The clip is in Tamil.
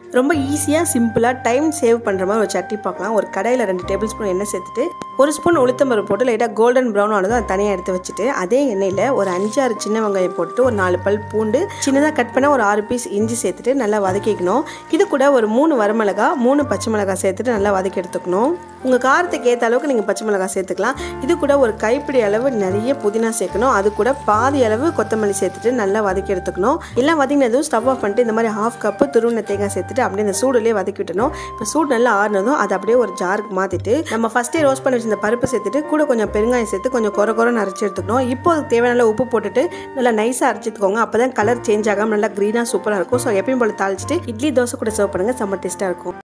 ரொம்ப ஈஸியாக சிம்பிளாக டைம் சேவ் பண்ணுற மாதிரி ஒரு சட்னி பார்க்கலாம் ஒரு கடையில் ரெண்டு டேபிள் ஸ்பூன் எண்ணெய் சேர்த்துட்டு ஒரு ஸ்பூன் உளுத்தம்பருப்பு போட்டு லைட்டாக கோல்டன் ப்ரௌன் ஆனதும் அதை தனியாக எடுத்து வச்சுட்டு அதே எண்ணெயில் ஒரு அஞ்சாறு சின்ன வெங்காயம் போட்டு ஒரு நாலு பல் பூண்டு சின்னதாக கட் பண்ண ஒரு ஆறு பீஸ் இஞ்சி சேர்த்துட்டு நல்லா வதக்கிக்கணும் இது கூட ஒரு மூணு வரமிளகா மூணு பச்சை மிளகாய் சேர்த்துட்டு நல்லா வதக்கி எடுத்துக்கணும் உங்கள் காரத்துக்கு ஏற்ற அளவுக்கு நீங்கள் பச்சை மிளகாய் சேர்த்துக்கலாம் இது கூட ஒரு கைப்பிடி அளவு நிறைய புதினா சேர்க்கணும் அது கூட பாதி அளவு கொத்தமல்லி சேர்த்துட்டு நல்லா வதக்கி எடுத்துக்கணும் எல்லாம் வதங்கினதும் ஸ்டவ் ஆஃப் பண்ணிட்டு இந்த மாதிரி ஹாஃப் கப்பு துருவின தேங்காய் சேர்த்துட்டு அப்படியே இந்த சூடுலேயே வதக்கி விட்டணும் இப்போ சூடு நல்லா ஆறுனதும் அதை அப்படியே ஒரு ஜாருக்கு மாற்றிட்டு நம்ம ஃபஸ்ட்டே ரோஸ்ட் பண்ணி வச்சிருந்த பருப்பு சேர்த்துட்டு கூட கொஞ்சம் பெருங்காயம் சேர்த்து கொஞ்சம் குறை குறைன்னு அரைச்சி எடுத்துக்கணும் இப்போ அதுக்கு தேவையான அளவு உப்பு போட்டுட்டு நல்லா நைஸாக அரைச்சிட்டுக்கோங்க அப்போ தான் கலர் சேஞ்ச் ஆகாமல் நல்லா க்ரீனாக சூப்பராக இருக்கும் ஸோ எப்பயும் போல தாளிச்சிட்டு இட்லி தோசை கூட சர்வ் பண்ணுங்கள் செம்ம டேஸ்ட்டாக இருக்கும்